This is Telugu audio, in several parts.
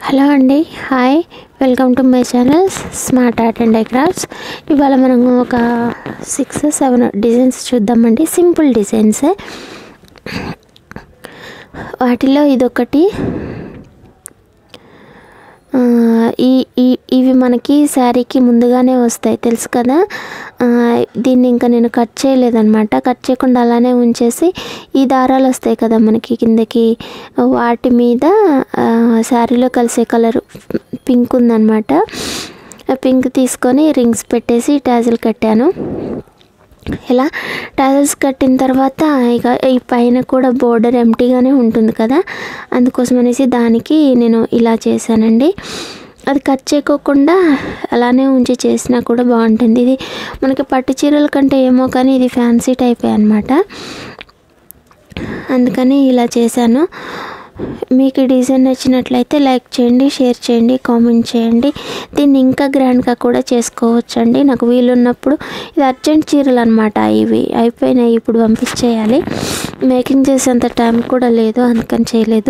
హలో అండి hi welcome to my channel smart art and crafts ఇవాళ మనం ఒక సిక్స్ సెవెన్ డిజైన్స్ చూద్దామండి సింపుల్ డిజైన్సే వాటిలో ఇదొకటి ఆ, ఈ ఈ ఇవి మనకి శారీకి ముందుగానే వస్తాయి తెలుసు కదా ఆ, దీన్ని ఇంకా నేను కట్ చేయలేదన్నమాట కట్ చేయకుండా అలానే ఉంచేసి ఈ దారాలు వస్తాయి కదా మనకి కిందకి వాటి మీద ఆ, శారీలో కలిసే కలర్ పింక్ ఉందన్నమాట ఆ పింక్ తీసుకొని రింగ్స్ పెట్టేసి టాజిల్ కట్టాను ఇలా టాజల్స్ కట్టిన తర్వాత ఇక ఈ పైన కూడా బోర్డర్ ఎంటీగానే ఉంటుంది కదా అందుకోసం అనేసి దానికి నేను ఇలా చేశానండి అది కట్ చేయకోకుండా అలానే ఉంచి చేసినా కూడా బాగుంటుంది ఇది మనకి పట్టు చీరల కంటే ఏమో కానీ ఇది ఫ్యాన్సీ టైపే అనమాట అందుకని ఇలా చేశాను మీకు ఈ డిజైన్ నచ్చినట్లయితే లైక్ చేయండి షేర్ చేయండి కామెంట్ చేయండి దీన్ని ఇంకా గ్రాండ్గా కూడా చేసుకోవచ్చండి నాకు వీలున్నప్పుడు ఇది అర్జెంట్ చీరలు అనమాట ఇవి అయిపోయినాయి ఇప్పుడు పంపించేయాలి మేకింగ్ చేసేంత టైం కూడా లేదు అందుకని చేయలేదు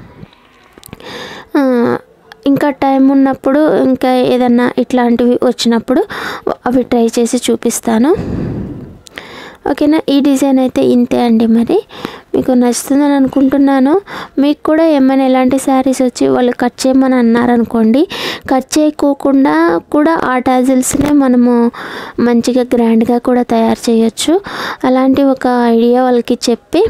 ఆ, ఇంకా టైం ఉన్నప్పుడు ఇంకా ఏదన్నా ఇట్లాంటివి వచ్చినప్పుడు అవి ట్రై చేసి చూపిస్తాను ఓకేనా ఈ డిజైన్ అయితే ఇంతే అండి మరి మీకు నచ్చుతుందని అనుకుంటున్నాను మీకు కూడా ఏమైనా ఎలాంటి శారీస్ వచ్చి వాళ్ళు కట్ చేయమని అన్నారనుకోండి కట్ చేయకోకుండా కూడా ఆ టాజిల్స్నే మనము మంచిగా గ్రాండ్గా కూడా తయారు చేయొచ్చు అలాంటి ఒక ఐడియా వాళ్ళకి చెప్పి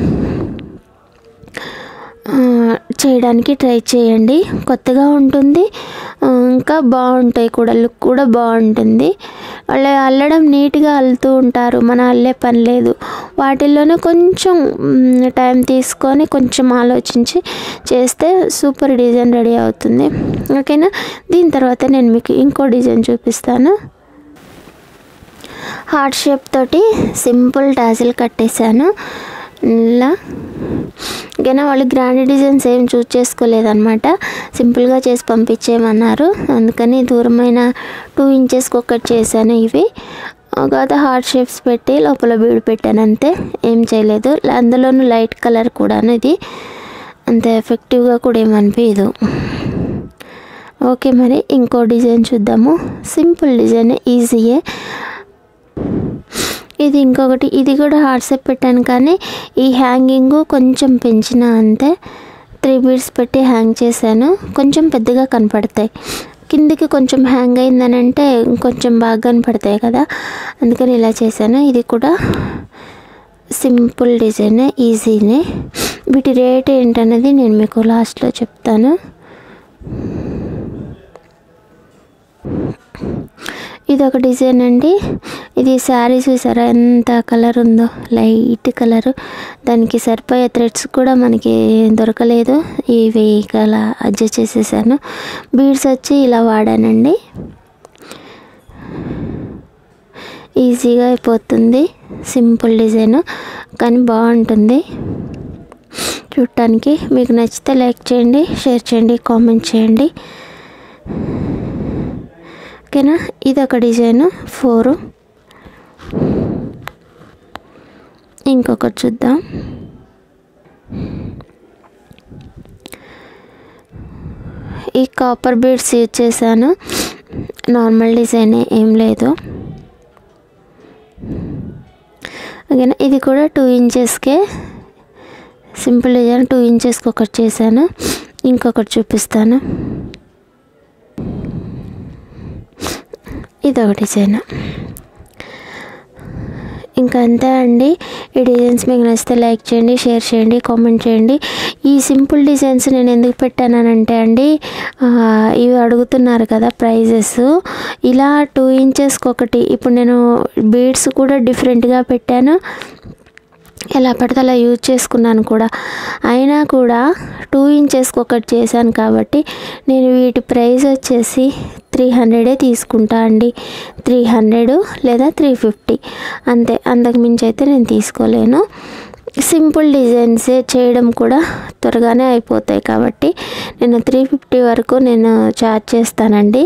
ఆ, చేయడానికి ట్రై చేయండి కొత్తగా ఉంటుంది ఆ, ఇంకా బాగుంటాయి కూడా లుక్ కూడా బాగుంటుంది వాళ్ళు అల్లడం నీట్గా అల్లుతూ ఉంటారు మన అల్లే పని లేదు వాటిల్లోనే కొంచెం మ్, టైం తీసుకొని కొంచెం ఆలోచించి చేస్తే సూపర్ డిజైన్ రెడీ అవుతుంది ఓకేనా దీని తర్వాత నేను మీకు ఇంకో డిజైన్ చూపిస్తాను హార్ట్ షేప్ తోటి సింపుల్ టాజిల్ కట్టేశాను ఇలా ఓకేనా వాళ్ళు గ్రాండ్ డిజైన్స్ ఏం చూస్ చేసుకోలేదన్నమాట సింపుల్గా చేసి పంపించేయమన్నారు అందుకని దూరమైన టూ ఇంచెస్కి ఒకటి చేశాను ఇవి ఒక హార్ట్ షేప్స్ పెట్టి లోపల బీడు పెట్టాను అంతే ఏం చేయలేదు అందులోనూ లైట్ కలర్ కూడాను ఇది అంత ఎఫెక్టివ్గా కూడా ఏమనిపించదు ఓకే మరి ఇంకో డిజైన్ చూద్దాము సింపుల్ డిజైన్ ఈజీయే ఇది ఇంకొకటి ఇది కూడా హాట్సాప్ పెట్టాను కానీ ఈ హ్యాంగింగ్ కొంచెం పెంచిన అంతే త్రీ బీడ్స్ పెట్టి హ్యాంగ్ చేశాను కొంచెం పెద్దగా కనపడతాయి కిందికి కొంచెం హ్యాంగ్ అయిందని అంటే కొంచెం బాగా కనపడతాయి కదా అందుకని ఇలా చేశాను ఇది కూడా సింపుల్ డిజైన్ ఈజీనే వీటి రేట్ ఏంటనేది నేను మీకు లాస్ట్లో చెప్తాను ఇది ఒక డిజైన్ అండి ఇది శారీ చూసారా ఎంత కలర్ ఉందో లైట్ కలర్ దానికి సరిపోయే థ్రెడ్స్ కూడా మనకి దొరకలేదు ఇవి అలా అడ్జస్ట్ చేసేసాను బీడ్స్ వచ్చి ఇలా వాడానండి ఈజీగా అయిపోతుంది సింపుల్ డిజైన్ కానీ బాగుంటుంది చూడటానికి మీకు నచ్చితే లైక్ చేయండి షేర్ చేయండి కామెంట్ చేయండి ఓకేనా ఇది ఒక డిజైన్ ఫోర్ ఇంకొకటి చూద్దాం ఈ కాపర్ బీడ్స్ యూజ్ చేశాను నార్మల్ డిజైన్ ఏం లేదు ఓకేనా ఇది కూడా టూ ఇంచెస్కే సింపుల్ డిజైన్ టూ ఇంచెస్కి ఒకటి చేశాను ఇంకొకటి చూపిస్తాను ఇది ఒక డిజైన్ ఇంకా అంతే అండి ఈ డిజైన్స్ మీకు నచ్చితే లైక్ చేయండి షేర్ చేయండి కామెంట్ చేయండి ఈ సింపుల్ డిజైన్స్ నేను ఎందుకు పెట్టానంటే అండి ఆ, ఇవి అడుగుతున్నారు కదా ప్రైజెస్ ఇలా టూ ఇంచెస్కి ఒకటి ఇప్పుడు నేను బీడ్స్ కూడా డిఫరెంట్గా పెట్టాను ఎలా పడితే అలా యూజ్ చేసుకున్నాను కూడా అయినా కూడా టూ ఇంచెస్కి ఒకటి చేశాను కాబట్టి నేను వీటి ప్రైస్ వచ్చేసి త్రీ హండ్రెడే తీసుకుంటా అండి త్రీ హండ్రెడ్ లేదా త్రీ ఫిఫ్టీ అంతే అంతకు మించి అయితే నేను తీసుకోలేను సింపుల్ డిజైన్సే చేయడం కూడా త్వరగానే అయిపోతాయి కాబట్టి నేను త్రీ ఫిఫ్టీ వరకు నేను చార్జ్ చేస్తానండి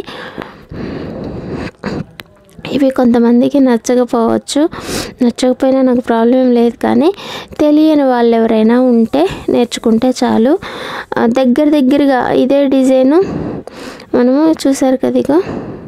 ఇవి కొంతమందికి నచ్చకపోవచ్చు నచ్చకపోయినా నాకు ప్రాబ్లం ఏం లేదు కానీ తెలియని వాళ్ళు ఎవరైనా ఉంటే నేర్చుకుంటే చాలు ఆ, దగ్గర దగ్గరగా ఇదే డిజైను మనము చూసారు కదా ఇగో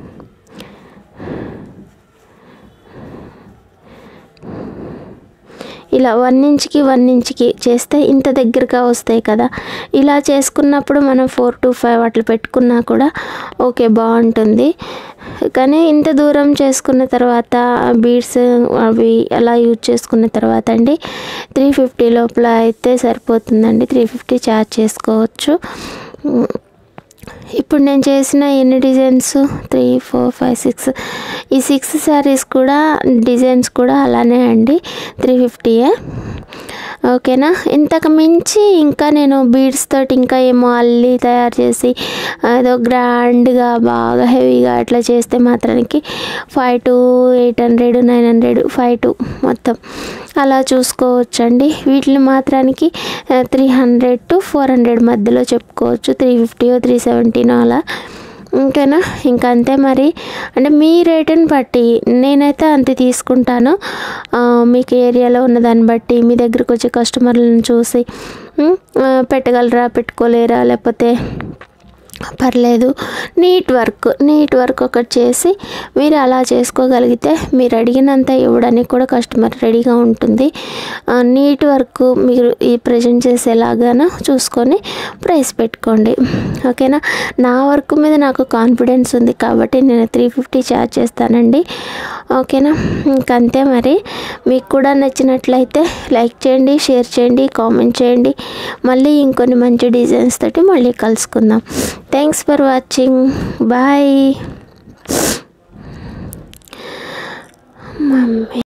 ఇలా వన్ ఇంచ్కి వన్ ఇంచ్కి చేస్తే ఇంత దగ్గరగా వస్తాయి కదా ఇలా చేసుకున్నప్పుడు మనం ఫోర్ టు ఫైవ్ అట్లా పెట్టుకున్నా కూడా ఓకే బాగుంటుంది కానీ ఇంత దూరం చేసుకున్న తర్వాత బీడ్స్ అవి అలా యూజ్ చేసుకున్న తర్వాత అండి త్రీ ఫిఫ్టీ లోపల అయితే సరిపోతుందండి త్రీ ఫిఫ్టీ ఛార్జ్ చేసుకోవచ్చు ఇప్పుడు నేను చేసిన ఎన్ని designs three four five six ఈ సిక్స్ శారీస్ కూడా డిజైన్స్ కూడా అలానే అండి త్రీ ఫిఫ్టీయే ఓకేనా ఇంతకు మించి ఇంకా నేను బీడ్స్ తోటి ఇంకా ఏమో అల్లి తయారు చేసి ఏదో గ్రాండ్గా బాగా హెవీగా అట్లా చేస్తే మాత్రానికి five to eight hundred nine hundred five to మొత్తం అలా చూసుకోవచ్చండి వీటిని మాత్రానికి three hundred to four hundred మధ్యలో చెప్పుకోవచ్చు త్రీ ఫిఫ్టీ త్రీ సెవెంటీనో అలా ఇంకేనా ఇంకా అంతే మరి అంటే మీ రేటుని బట్టి నేనైతే అంతే తీసుకుంటాను ఆ, మీకు ఏరియాలో ఉన్న దాన్ని బట్టి మీ దగ్గరకు వచ్చే కస్టమర్లను చూసి ఉమ్, ఆ, పెట్టగలరా పెట్టుకోలేరా లేకపోతే పర్లేదు నీట్ వర్క్ నీట్ వర్క్ ఒకటి చేసి మీరు అలా చేసుకోగలిగితే మీరు అడిగినంత ఇవ్వడానికి కూడా కస్టమర్ రెడీగా ఉంటుంది ఆ, నీట్ వర్క్ మీరు ఈ ప్రజెంట్ చేసేలాగానో చూసుకొని ప్రైస్ పెట్టుకోండి ఓకేనా నా వర్క్ మీద నాకు కాన్ఫిడెన్స్ ఉంది కాబట్టి నేను త్రీ ఫిఫ్టీ ఛార్జ్ చేస్తానండి ఓకేనా ఇంకంతే మరి మీకు కూడా నచ్చినట్లయితే లైక్ చేయండి షేర్ చేయండి కామెంట్ చేయండి మళ్ళీ ఇంకొన్ని మంచి డిజైన్స్ తోటి మళ్ళీ కలుసుకుందాం thanks for watching bye mummy